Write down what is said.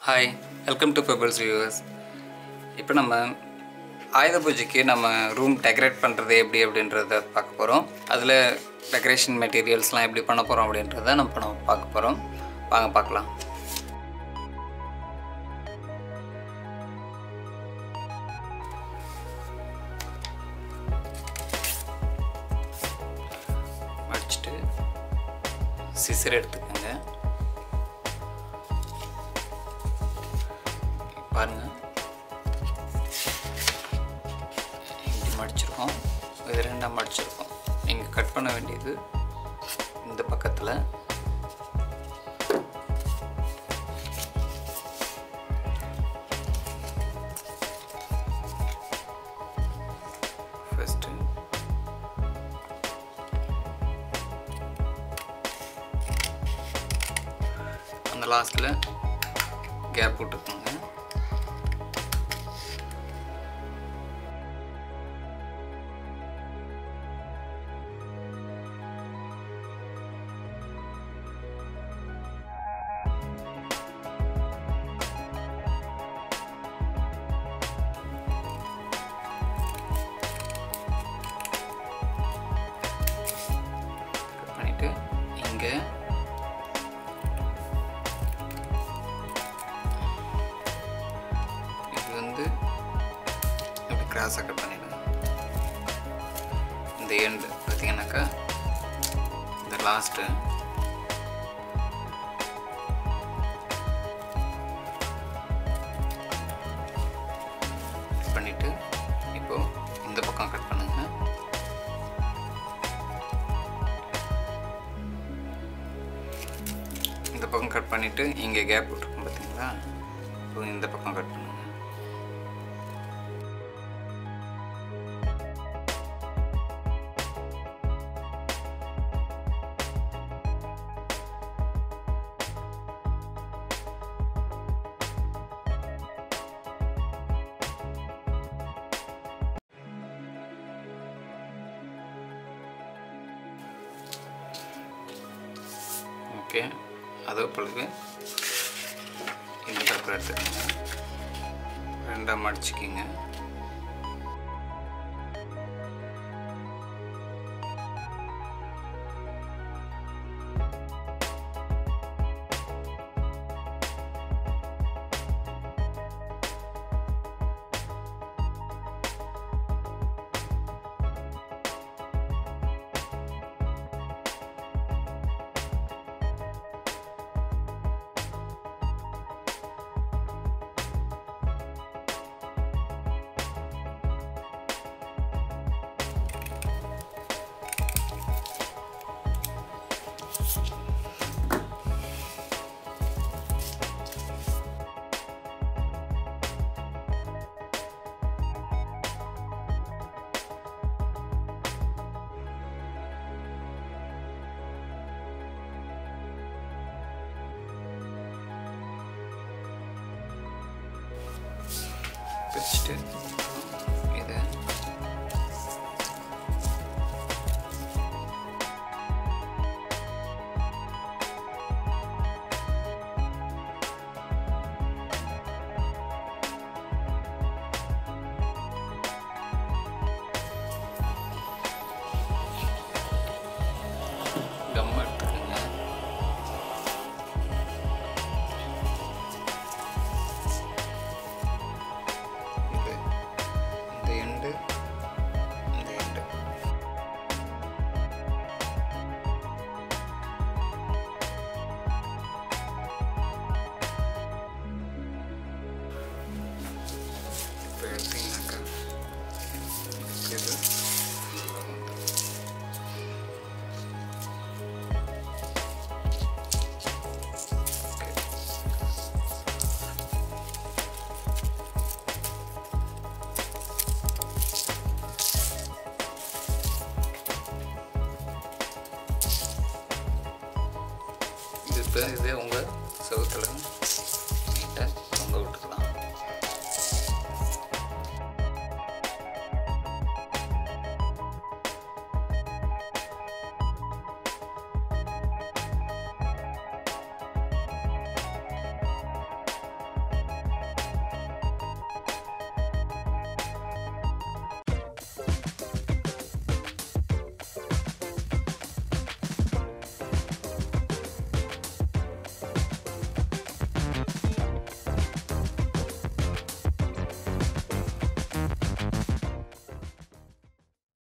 Hi welcome to Pebbles viewers இப்போ நம்ம ஆயுத பூஜைக்கு நம்ம ரூம் டெக்கரேட் பண்ணுறது எப்படி அப்படின்றத பார்க்க போகிறோம் அதில் டெக்கரேஷன் மெட்டீரியல்ஸ்லாம் எப்படி பண்ண போகிறோம் அப்படின்றத நம்ம இப்போ நம்ம பார்க்க போகிறோம் வாங்க பார்க்கலாம் மடிச்சுட்டு சிசர் எடுத்துக்கோங்க பாருங்க இப்படி மடிச்சிருக்கோம் இது ரெண்டாக மடிச்சிருக்கோம் நீங்கள் கட் பண்ண வேண்டியது இந்த பக்கத்தில் ஃபஸ்ட்டு அந்த லாஸ்ட்டில் கேப் விட்டுக்கோங்க கட் பண்ணிவிட்டு இங்கே இது வந்து இப்படி கிராஸாக கட் பண்ணிடுங்க இந்த எண்டு பார்த்தீங்கன்னாக்கா இந்த லாஸ்ட்டு பண்ணிவிட்டு இப்போது இந்த பக்கம் கட் பண்ணுங்க இந்த பக்கம் கட் பண்ணிவிட்டு இங்கே கேப் விட்டுருக்கோம் பார்த்தீங்களா இப்போ இந்த பக்கம் கட் பண்ணுங்க ஓகே அதே பொழுது இந்த பேப்பர் எடுத்துக்கோங்க ரெண்டாக மடிச்சுக்கிங்க பிரிச்சுட்டு இதை கம் எடுத்துக்கோங்க இது இந்த எண்டு இந்த எண்டு இப்போ எடுத்தீங்கன்னாக்கா இது உள்ள வந்துரும். ஓகே இது இப்போ இது உங்கள் செவுத்தில் நீட்டாக தொங்க விட்டுக்கலாம்